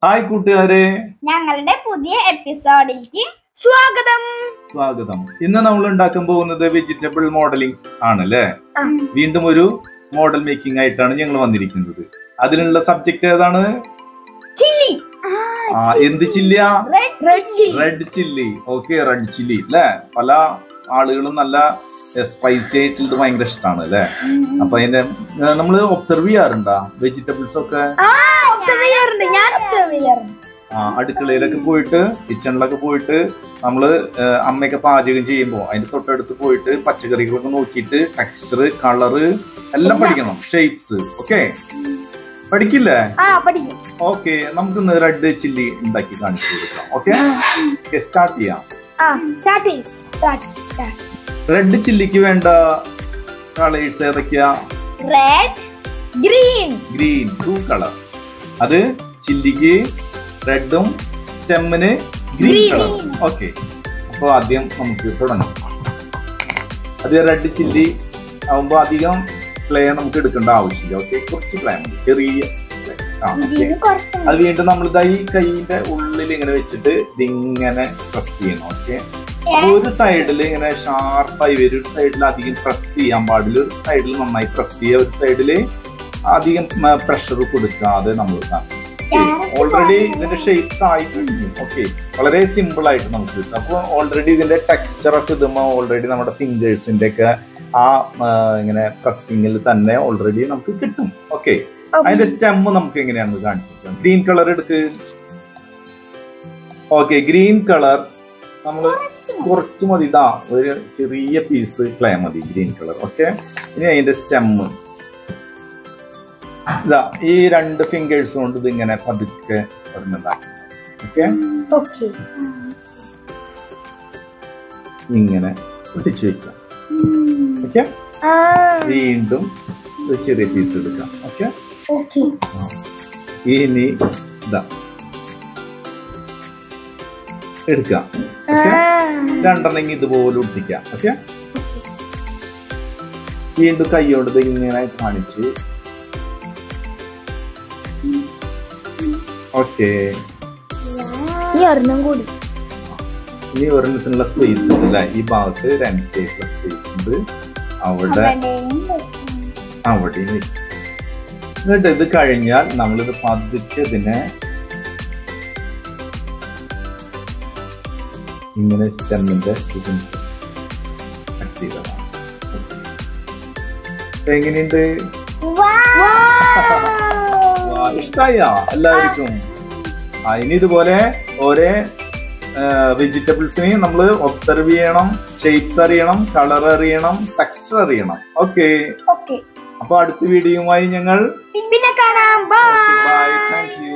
Hi കൂട്ടുകാരെ ഞങ്ങളുടെ പുതിയ എപ്പിസോഡിലേക്ക് സ്വാഗതം സ്വാഗതം ഇന്ന് നമ്മൾ ഉണ്ടാക്കാൻ പോകുന്നത് വെജിറ്റബിൾ മോഡലിംഗ് ആണ് അല്ലേ ആ. വീണ്ടും ഒരു മോഡൽ മേക്കിംഗ് ആയിട്ടാണ് ഞങ്ങൾ വന്നിരിക്കുന്നത് അതിനുള്ള സബ്ജക്ട് ഏതാണ് ചില്ലി ആ എന്ത് ചില്ലിയാ red chilli red chilli okay red chilli അല്ലേ പല ആളുകളും നല്ല സ്പൈസി ആയിട്ടുള്ളത് ഭയങ്കര ഇഷ്ടമാണ് അല്ലേ അപ്പൊ അതിന്റെ നമ്മൾ ഒബ്സർവ് ചെയ്യാറുണ്ടാ വെജിറ്റബിൾസ് ഒക്കെ ഒബ്സർവ് ചെയ്യാറുണ്ട് ഞാൻ ഒബ്സർവ് ചെയ്യാറുണ്ട് ആ, അടുക്കളയിലൊക്കെ പോയിട്ട് കിച്ചണിലൊക്കെ പോയിട്ട് നമ്മള് ആ, അമ്മയൊക്കെ പാചകം ചെയ്യുമ്പോൾ അതിന്റെ തൊട്ടടുത്ത് പോയിട്ട് പച്ചക്കറികളൊക്കെ നോക്കിയിട്ട് ടെക്സ്ചർ കളറ് എല്ലാം പഠിക്കണം ഷേപ്സ് ഓക്കെ പഠിക്കില്ലേ ആ പഠിക്കും ഓക്കെ നമുക്ക് റെഡ് ചില്ലി ഉണ്ടാക്കി കാണിച്ചു കൊടുക്കാം ഓക്കെ സ്റ്റാർട്ട് ചെയ്യാം ആ സ്റ്റാർട്ട് ചെയ്യും സ്റ്റാർട്ട് സ്റ്റാർട്ട് റെഡ് ചില്ലിക്ക് വേണ്ട കളേഴ്സ് ഏതൊക്കെയാ red green green two colour അത് ചില്ലിക്ക് റെഡും സ്റ്റെമ്മിന് ഗ്രീൻ Green. കളർ ഓക്കെ അപ്പോൾ ആദ്യം നമുക്ക് തുടങ്ങാം അത് റെഡ് ചില്ലി ആവുമ്പോൾ അധികം ക്ലേ നമുക്ക് എടുക്കേണ്ട ആവശ്യമില്ല ഓക്കെ കുറച്ച് ക്ലേ മതി ചെറിയ clay. ആ ഓക്കെ കുറച്ച് അത് വീണ്ടും നമ്മൾ ഇതാ ഈ കൈയിന്റെ ഉള്ളിൽ ഇങ്ങനെ വെച്ചിട്ട് ഇതിങ്ങനെ പ്രസ് ചെയ്യണം ഓക്കെ അപ്പൊ ഒരു സൈഡിൽ ഇങ്ങനെ ഷാർപ്പായി വരും ഒരു സൈഡിൽ അധികം പ്രസ് ചെയ്യാൻ പാടില്ല ഒരു സൈഡിൽ നന്നായി പ്രസ് ചെയ്യുക ഒരു സൈഡില് അധികം പ്രഷർ കൊടുക്കാതെ നമ്മൾ ഓൾറെഡി ഇതിന്റെ ഷേപ്സ് ആയി കഴിഞ്ഞു ഓക്കെ വളരെ സിമ്പിൾ ആയിട്ട് നമുക്ക് കിട്ടും അപ്പോൾ ഓൾറെഡി ഇതിന്റെ ടെക്സ്ചർ ഒക്കെ ഇതുമ്പോൾ ഓൾറെഡി നമ്മുടെ ഫിംഗേഴ്സിന്റെ ഒക്കെ ആ ആ, ഇങ്ങനെ പ്രസ്സിങ്ങിൽ തന്നെ ഓൾറെഡി നമുക്ക് കിട്ടും ഓക്കെ അതിന്റെ സ്റ്റെം നമുക്ക് എങ്ങനെയാണെന്ന് കാണിച്ചു ഗ്രീൻ കളർ എടുക്ക് ഓക്കെ ഗ്രീൻ കളർ നമ്മൾ കുറച്ച് മതി ഇതാ ഒരു ചെറിയ പീസ് ക്ലേ മതി ഗ്രീൻ കളർ ഓക്കെ ഇനി അതിന്റെ സ്റ്റെം ഇതാ ഈ രണ്ട് ഫിംഗേഴ്സ് കൊണ്ട് ഇത് ഇങ്ങനെ പതുക്കെ പറഞ്ഞതാക്കി ഓക്കെ ഓക്കെ ഇങ്ങനെ ഒട്ടിച്ച് വെക്കാം ഓക്കെ ആ വീണ്ടും ഒരു ചെറിയ പീസ് എടുക്കാം ഓക്കെ ഓക്കെ ഇനി ഇതാ എടുക്കാം ആ ഓക്കെ രണ്ടെണ്ണം ഇതുപോലെ ഒട്ടിക്കാം ഓക്കെ വീണ്ടും കൈകൊണ്ട് ഇത് ഇങ്ങനെ കാണിച്ച് ഓക്കെ ഈ ഒരെണ്ണം കൂടി ഇനി ഒരെണ്ണത്തിനുള്ള സ്പേസ് ഉണ്ട് അല്ലേ ഈ ഭാഗത്ത് രണ്ട് സ്പേസ് ഉണ്ട് അവിടെ അവിടെ എന്നിട്ട് ഇത് കഴിഞ്ഞാൽ നമ്മളിത് പതുക്കെ ഇതിനെ ഇങ്ങനെ സ്റ്റെമ്മിന്റെ ഇത് കട്ട് ചെയ്തതാണ് എങ്ങനെയുണ്ട് വാ, ഇഷ്ടായോ എല്ലാവർക്കും ആ ഇനി ഇതുപോലെ ഓരോ വെജിറ്റബിൾസിനെ നമ്മൾ ഒബ്സർവ് ചെയ്യണം ഷേപ്സ് അറിയണം കളർ അറിയണം ടെക്സ്ചർ അറിയണം ഓക്കെ ഓക്കെ അപ്പൊ അടുത്ത വീഡിയോയുമായി ഞങ്ങൾ പിന്നെ കാണാം ബൈ ബൈ താങ്ക് യു